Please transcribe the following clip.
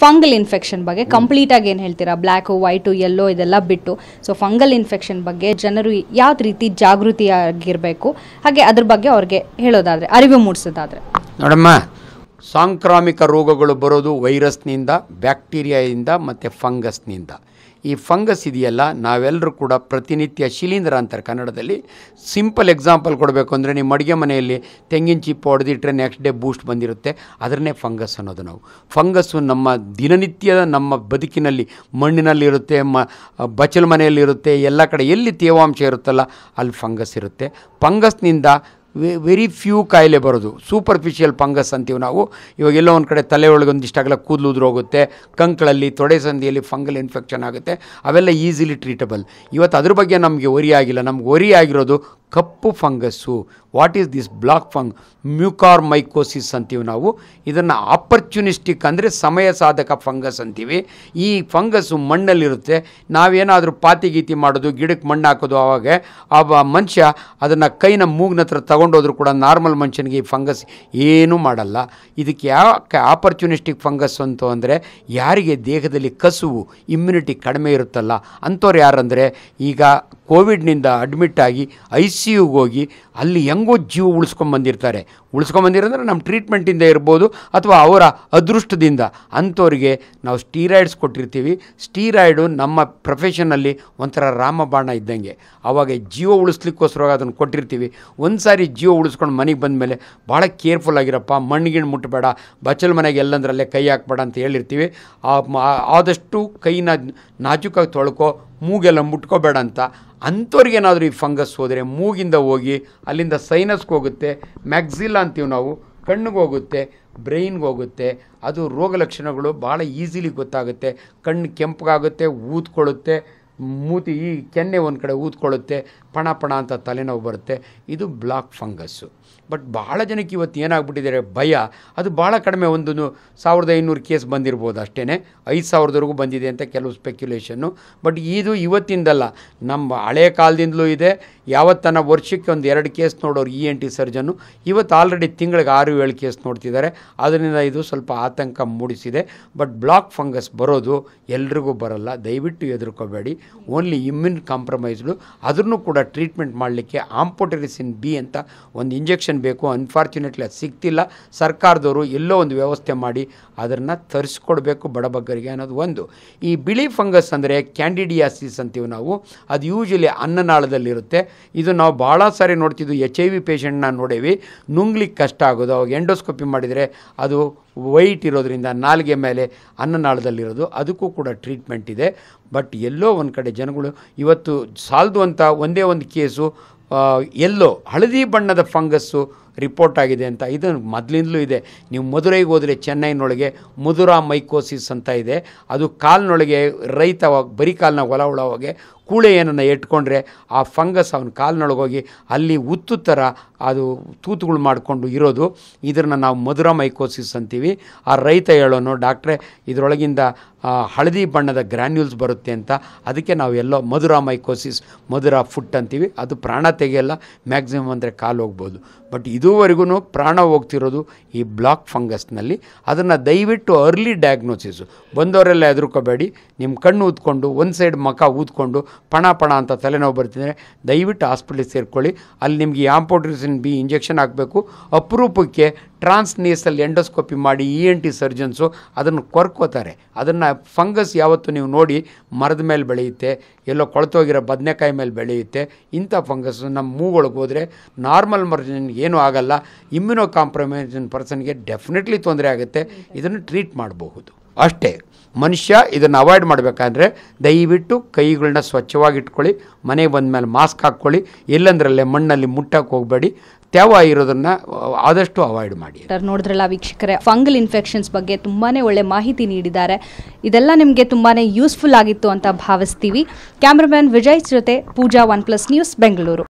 fungal infection ಬಗ್ಗೆ complete ಆಗಿ ಏನು ಹೇಳ್ತೀರಾ ಬ್ಲ್ಯಾಕು ವೈಟು ಯೆಲ್ಲೋ ಇದೆಲ್ಲ ಬಿಟ್ಟು ಸೊ ಫಂಗಲ್ ಇನ್ಫೆಕ್ಷನ್ ಬಗ್ಗೆ ಜನರು ಯಾವ್ದು ರೀತಿ ಜಾಗೃತಿಯಾಗಿರಬೇಕು ಹಾಗೆ ಅದ್ರ ಬಗ್ಗೆ ಅವ್ರಿಗೆ ಹೇಳೋದಾದ್ರೆ ಅರಿವು ಮೂಡಿಸೋದಾದ್ರೆ ನೋಡಮ್ಮ ಸಾಂಕ್ರಾಮಿಕ ರೋಗಗಳು ಬರೋದು ವೈರಸ್ನಿಂದ ಬ್ಯಾಕ್ಟೀರಿಯಾದಿಂದ ಮತ್ತು ಫಂಗಸ್ನಿಂದ ಈ ಫಂಗಸ್ ಇದೆಯಲ್ಲ ನಾವೆಲ್ಲರೂ ಕೂಡ ಪ್ರತಿನಿತ್ಯ ಶಿಲೀಂಧ್ರ ಅಂತಾರೆ ಕನ್ನಡದಲ್ಲಿ ಸಿಂಪಲ್ ಎಕ್ಸಾಂಪಲ್ ಕೊಡಬೇಕು ಅಂದರೆ ನಿಮ್ಮ ಅಡುಗೆ ಮನೆಯಲ್ಲಿ ತೆಂಗಿನ ಚಿಪ್ಪು ಹೊಡೆದಿಟ್ರೆ ನೆಕ್ಸ್ಟ್ ಡೇ ಬೂಸ್ಟ್ ಬಂದಿರುತ್ತೆ ಅದನ್ನೇ ಫಂಗಸ್ ಅನ್ನೋದು ನಾವು ಫಂಗಸ್ಸು ನಮ್ಮ ದಿನನಿತ್ಯದ ನಮ್ಮ ಬದುಕಿನಲ್ಲಿ ಮಣ್ಣಿನಲ್ಲಿರುತ್ತೆ ಮ ಬಚ್ಚಲ ಮನೆಯಲ್ಲಿರುತ್ತೆ ಎಲ್ಲ ಕಡೆ ಎಲ್ಲಿ ತೇವಾಂಶ ಇರುತ್ತಲ್ಲ ಅಲ್ಲಿ ಫಂಗಸ್ ಇರುತ್ತೆ ಫಂಗಸ್ನಿಂದ ವೆರಿ ಫ್ಯೂ ಕಾಯಿಲೆ ಬರೋದು ಸೂಪರ್ಫಿಷಿಯಲ್ ಫಂಗಸ್ ಅಂತೀವಿ ನಾವು ಇವಾಗ ಎಲ್ಲೋ ಒಂದು ಕಡೆ ತಲೆ ಒಳಗೆ ಒಂದಿಷ್ಟಾಗಲ ಕೂದಲು ಉದುರೋಗುತ್ತೆ ಕಂಕಳಲ್ಲಿ ತೊಡೆ ಸಂದಿಯಲ್ಲಿ ಫಂಗಲ್ ಇನ್ಫೆಕ್ಷನ್ ಆಗುತ್ತೆ ಅವೆಲ್ಲ ಈಸಿಲಿ ಟ್ರೀಟಬಲ್ ಇವತ್ತು ಅದ್ರ ಬಗ್ಗೆ ನಮಗೆ ಒರಿ ಆಗಿಲ್ಲ ನಮ್ಗೆ ಒರಿ ಆಗಿರೋದು ಕಪ್ಪು fungus what is this black fungus mucormycosis ಅಂತೀವಿ ನಾವು ಇದನ್ನು ಆಪರ್ಚುನಿಸ್ಟಿಕ್ ಅಂದರೆ ಸಮಯ ಸಾಧಕ ಫಂಗಸ್ ಅಂತೀವಿ ಈ ಫಂಗಸ್ಸು ಮಣ್ಣಲ್ಲಿರುತ್ತೆ ನಾವೇನಾದರೂ ಪಾತಿ ಗೀತಿ ಮಾಡೋದು ಗಿಡಕ್ಕೆ ಮಣ್ಣು ಹಾಕೋದು ಆವಾಗ ಆ ಮನುಷ್ಯ ಅದನ್ನು ಕೈನ ಮೂಗ್ನ ಹತ್ರ ತಗೊಂಡೋದ್ರು ಕೂಡ ನಾರ್ಮಲ್ ಮನುಷ್ಯನಿಗೆ ಈ ಫಂಗಸ್ ಏನೂ ಮಾಡಲ್ಲ ಇದಕ್ಕೆ ಯಾಕೆ ಆಪರ್ಚುನಿಸ್ಟಿಕ್ ಫಂಗಸ್ ಅಂತ ಅಂದರೆ ಯಾರಿಗೆ ದೇಹದಲ್ಲಿ ಕಸುವು ಇಮ್ಯುನಿಟಿ ಕಡಿಮೆ ಇರುತ್ತಲ್ಲ ಅಂಥವ್ರು ಯಾರಂದರೆ ಈಗ ಕೋವಿಡ್ನಿಂದ ಅಡ್ಮಿಟ್ ಆಗಿ ಐ ಸಿ ಯುಗೆ ಹೋಗಿ ಅಲ್ಲಿ ಹೆಂಗೋ ಜೀವ ಉಳಿಸ್ಕೊಂಬಂದಿರ್ತಾರೆ ಉಳಿಸ್ಕೊಂಬಂದಿರಂದ್ರೆ ನಮ್ಮ ಟ್ರೀಟ್ಮೆಂಟಿಂದ ಇರ್ಬೋದು ಅಥವಾ ಅವರ ಅದೃಷ್ಟದಿಂದ ಅಂಥವ್ರಿಗೆ ನಾವು ಸ್ಟೀರಾಯ್ಡ್ಸ್ ಕೊಟ್ಟಿರ್ತೀವಿ ಸ್ಟೀರಾಯ್ಡು ನಮ್ಮ ಪ್ರೊಫೆಷನಲ್ಲಿ ಒಂಥರ ರಾಮಬಾಣ ಇದ್ದಂಗೆ ಆವಾಗ ಜೀವ ಉಳಿಸ್ಲಿಕ್ಕೋಸ್ಕರ ಅದನ್ನು ಕೊಟ್ಟಿರ್ತೀವಿ ಒಂದು ಸಾರಿ ಜೀವ ಉಳಿಸ್ಕೊಂಡು ಮನೆಗೆ ಬಂದಮೇಲೆ ಭಾಳ ಕೇರ್ಫುಲ್ ಆಗಿರಪ್ಪ ಮಣ್ಣಿಗಿಣ್ಣು ಮುಟ್ಟಬೇಡ ಬಚ್ಚಲ ಮನೆಗೆ ಎಲ್ಲಂದ್ರಲ್ಲೇ ಕೈ ಹಾಕ್ಬೇಡ ಅಂತ ಹೇಳಿರ್ತೀವಿ ಆ ಮ- ಆದಷ್ಟು ಕೈನ ನಾಜೂಕಾಗಿ ತೊಳ್ಕೊ ಮೂಗೆಲ್ಲ ಮುಟ್ಕೋಬೇಡ ಅಂತ ಅಂಥವ್ರಿಗೇನಾದರೂ ಈ ಫಂಗಸ್ ಹೋದರೆ ಮೂಗಿಂದ ಹೋಗಿ ಅಲ್ಲಿಂದ ಸೈನಸ್ಗೆ ಹೋಗುತ್ತೆ ಮ್ಯಾಕ್ಸಿಲ್ಲ ಅಂತೀವಿ ನಾವು ಕಣ್ಣಿಗೆ ಹೋಗುತ್ತೆ ಬ್ರೈನ್ಗೆ ಹೋಗುತ್ತೆ ಅದು ರೋಗ ಲಕ್ಷಣಗಳು ಭಾಳ ಈಸಿಲಿ ಗೊತ್ತಾಗುತ್ತೆ ಕಣ್ಣು ಕೆಂಪಗಾಗುತ್ತೆ ಊದ್ಕೊಳ್ಳುತ್ತೆ ಮೂತಿ ಈ ಕೆನ್ನೆ ಒಂದು ಕಡೆ ಊದ್ಕೊಳ್ಳುತ್ತೆ ಪಣ ಪಣ ಅಂತ ತಲೆನೋವು ಬರುತ್ತೆ ಇದು ಬ್ಲಾಕ್ ಫಂಗಸ್ಸು ಬಟ್ ಭಾಳ ಜನಕ್ಕೆ ಇವತ್ತು ಏನಾಗ್ಬಿಟ್ಟಿದ್ದಾರೆ ಭಯ ಅದು ಭಾಳ ಕಡಿಮೆ ಒಂದು ಸಾವಿರದ ಐನೂರು ಕೇಸ್ ಬಂದಿರ್ಬೋದು ಅಷ್ಟೇ ಐದು ಸಾವಿರದವರೆಗೂ ಬಂದಿದೆ ಅಂತ ಕೆಲವು ಸ್ಪೆಕ್ಯುಲೇಷನ್ನು ಬಟ್ ಇದು ಇವತ್ತಿಂದಲ್ಲ ನಮ್ಮ ಹಳೆ ಕಾಲದಿಂದಲೂ ಇದೆ ಯಾವತ್ತನ ವರ್ಷಕ್ಕೆ ಒಂದು ಎರಡು ಕೇಸ್ ನೋಡೋರು ಇ ಎನ್ ಟಿ ಸರ್ಜನ್ನು ಇವತ್ತು ಆಲ್ರೆಡಿ ತಿಂಗಳಿಗೆ ಆರು ಏಳು ಕೇಸ್ ನೋಡ್ತಿದ್ದಾರೆ ಅದರಿಂದ ಇದು ಸ್ವಲ್ಪ ಆತಂಕ ಮೂಡಿಸಿದೆ ಬಟ್ ಬ್ಲಾಕ್ ಫಂಗಸ್ ಬರೋದು ಎಲ್ರಿಗೂ ಬರಲ್ಲ ದಯವಿಟ್ಟು ಹೆದರ್ಕೋಬೇಡಿ ಓನ್ಲಿ ಇಮ್ಯೂನ್ ಕಾಂಪ್ರಮೈಸ್ಡು ಅದನ್ನು ಕೂಡ ಟ್ರೀಟ್ಮೆಂಟ್ ಮಾಡಲಿಕ್ಕೆ ಆಂಪೋಟೆರಿಸಿನ್ ಬಿ ಅಂತ ಒಂದು ಇಂಜೆಕ್ಷನ್ ಬೇಕು ಅನ್ಫಾರ್ಚುನೇಟ್ಲಿ ಅದು ಸಿಗ್ತಿಲ್ಲ ಸರ್ಕಾರದವರು ಎಲ್ಲೋ ಒಂದು ವ್ಯವಸ್ಥೆ ಮಾಡಿ ಅದನ್ನು ತರಿಸ್ಕೊಡ್ಬೇಕು ಬಡಬಗ್ಗರಿಗೆ ಅನ್ನೋದು ಒಂದು ಈ ಬಿಳಿ ಫಂಗಸ್ ಅಂದರೆ ಕ್ಯಾಂಡಿಡಿಯಾಸಿಸ್ ಅಂತೀವಿ ನಾವು ಅದು ಯೂಶಲಿ ಅನ್ನನಾಳದಲ್ಲಿರುತ್ತೆ ಇದು ನಾವು ಭಾಳ ಸಾರಿ ನೋಡ್ತಿದ್ದು ಎಚ್ ಐ ವಿ ಪೇಷಂಟ್ನ ನೋಡೇವಿ ನುಂಗ್ಲಿಕ್ಕೆ ಕಷ್ಟ ಆಗೋದು ಅವಾಗ ಎಂಡೋಸ್ಕೋಪಿ ಮಾಡಿದರೆ ಅದು ವೈಟ್ ಇರೋದ್ರಿಂದ ನಾಲಿಗೆ ಮೇಲೆ ಅನ್ನನಾಳದಲ್ಲಿರೋದು ಅದಕ್ಕೂ ಕೂಡ ಟ್ರೀಟ್ಮೆಂಟ್ ಇದೆ ಬಟ್ ಎಲ್ಲೋ ಒಂದು ಕಡೆ ಜನಗಳು ಇವತ್ತು ಸಾಲದು ಅಂತ ಒಂದೇ ಒಂದು ಕೇಸು ಆ, ಎಲ್ಲೋ ಹಳದಿ ಬಣ್ಣದ ಫಂಗಸ್ಸು ರಿಪೋರ್ಟ್ ಆಗಿದೆ ಅಂತ ಇದು ಮೊದಲಿಂದಲೂ ಇದೆ ನೀವು ಮಧುರೈಗೆ ಹೋದರೆ ಚೆನ್ನೈನೊಳಗೆ ಮುದುರಾ ಮೈಕೋಸಿಸ್ ಅಂತ ಇದೆ ಅದು ಕಾಲಿನೊಳಗೆ ರೈತ ಅವಾಗ ಬರೀ ಕಾಲಿನ ಹೊಲ ಉಳೋವಾಗೆ ಕೂಳೆ ಏನನ್ನು ಇಟ್ಕೊಂಡ್ರೆ ಆ ಫಂಗಸ್ ಅವನ ಕಾಲಿನೊಳಗೆ ಹೋಗಿ ಅಲ್ಲಿ ಉತ್ತು ಥರ ಅದು ತೂತುಗಳು ಮಾಡಿಕೊಂಡು ಇರೋದು ಇದನ್ನು ನಾವು ಮಧುರ ಮೈಕೋಸಿಸ್ ಅಂತೀವಿ ಆ ರೈತ ಹೇಳೋನು ಡಾಕ್ಟ್ರೇ ಇದರೊಳಗಿಂದ ಆ, ಹಳದಿ ಬಣ್ಣದ ಗ್ರ್ಯಾನ್ಯೂಲ್ಸ್ ಬರುತ್ತೆ ಅಂತ ಅದಕ್ಕೆ ನಾವು ಎಲ್ಲೋ ಮಧುರ ಮೈಕೋಸಿಸ್ ಮಧುರ ಫುಟ್ ಅಂತೀವಿ ಅದು ಪ್ರಾಣ ತೆಗೆಯಲ್ಲ ಮ್ಯಾಕ್ಸಿಮಮ್ ಅಂದರೆ ಕಾಲು ಹೋಗ್ಬೋದು ಬಟ್ ಇದುವರೆಗೂ ಪ್ರಾಣ ಹೋಗ್ತಿರೋದು ಈ ಬ್ಲಾಕ್ ಫಂಗಸ್ನಲ್ಲಿ ಅದನ್ನು ದಯವಿಟ್ಟು ಅರ್ಲಿ ಡಯಾಗ್ನೋಸಿಸು ಬಂದವರೆಲ್ಲ ಹೆದರ್ಕೋಬೇಡಿ ನಿಮ್ಮ ಕಣ್ಣು ಊದ್ಕೊಂಡು ಒಂದು ಸೈಡ್ ಮಖ ಊದ್ಕೊಂಡು ಪಣ ಪಣ ಅಂತ ತಲೆನೋವು ಬರ್ತಿದ್ರೆ ದಯವಿಟ್ಟು ಹಾಸ್ಪಿಟ್ಲಿಗೆ ಸೇರ್ಕೊಳ್ಳಿ ಅಲ್ಲಿ ನಿಮಗೆ ಆಂಪೋಟ್ರಿಸಿನ್ ಬಿ ಇಂಜೆಕ್ಷನ್ ಹಾಕಬೇಕು ಅಪರೂಪಕ್ಕೆ ಟ್ರಾನ್ಸ್ನೇಸಲ್ ಎಂಡೋಸ್ಕೋಪಿ ಮಾಡಿ ಇ ಎನ್ ಟಿ ಸರ್ಜನ್ಸು ಅದನ್ನು ಕೊರ್ಕೋತಾರೆ ಅದನ್ನು ಫಂಗಸ್ ಯಾವತ್ತು ನೀವು ನೋಡಿ ಮರದ ಮೇಲೆ ಬೆಳೆಯುತ್ತೆ ಎಲ್ಲೋ ಕೊಳ್ತೋಗಿರೋ ಬದನೆಕಾಯಿ ಮೇಲೆ ಬೆಳೆಯುತ್ತೆ ಇಂಥ ಫಂಗಸ್ ನಮ್ಮ ಮೂಗೊಳಗೆ ಹೋದರೆ ನಾರ್ಮಲ್ ಮರ್ಜನ್ಗೆ ಏನೂ ಆಗಲ್ಲ ಇಮ್ಯುನೋ ಕಾಂಪ್ರಮೈಸನ್ ಪರ್ಸನ್ಗೆ ಡೆಫಿನೆಟ್ಲಿ ತೊಂದರೆ ಆಗುತ್ತೆ ಇದನ್ನು ಟ್ರೀಟ್ ಮಾಡಬಹುದು ಅಷ್ಟೇ ಮನುಷ್ಯ ಇದನ್ನು ಅವಾಯ್ಡ್ ಮಾಡಬೇಕಾದ್ರೆ ದಯವಿಟ್ಟು ಕೈಗಳನ್ನ ಸ್ವಚ್ಛವಾಗಿ ಇಟ್ಕೊಳ್ಳಿ ಮನೆಗೆ ಬಂದಮೇಲೆ ಮಾಸ್ಕ್ ಹಾಕ್ಕೊಳ್ಳಿ ಎಲ್ಲಂದ್ರಲ್ಲೇ ಮಣ್ಣಲ್ಲಿ ಮುಟ್ಟಕ್ಕೆ ಹೋಗಬೇಡಿ ತ್ಯಾವ ಇರೋದನ್ನು ಆದಷ್ಟು ಅವಾಯ್ಡ್ ಮಾಡಿ ಡಾಕ್ಟರ್ ನೋಡಿದ್ರಲ್ಲ ವೀಕ್ಷಕರೇ ಫಂಗಲ್ ಇನ್ಫೆಕ್ಷನ್ಸ್ ಬಗ್ಗೆ ತುಂಬಾನೇ ಒಳ್ಳೆ ಮಾಹಿತಿ ನೀಡಿದ್ದಾರೆ ಇದೆಲ್ಲ ನಿಮಗೆ ತುಂಬಾನೇ ಯೂಸ್ಫುಲ್ ಆಗಿತ್ತು ಅಂತ ಭಾವಿಸ್ತೀವಿ ಕ್ಯಾಮ್ರಾಮನ್ ವಿಜಯ್ ಜೊತೆ Pooja one plus news Bengaluru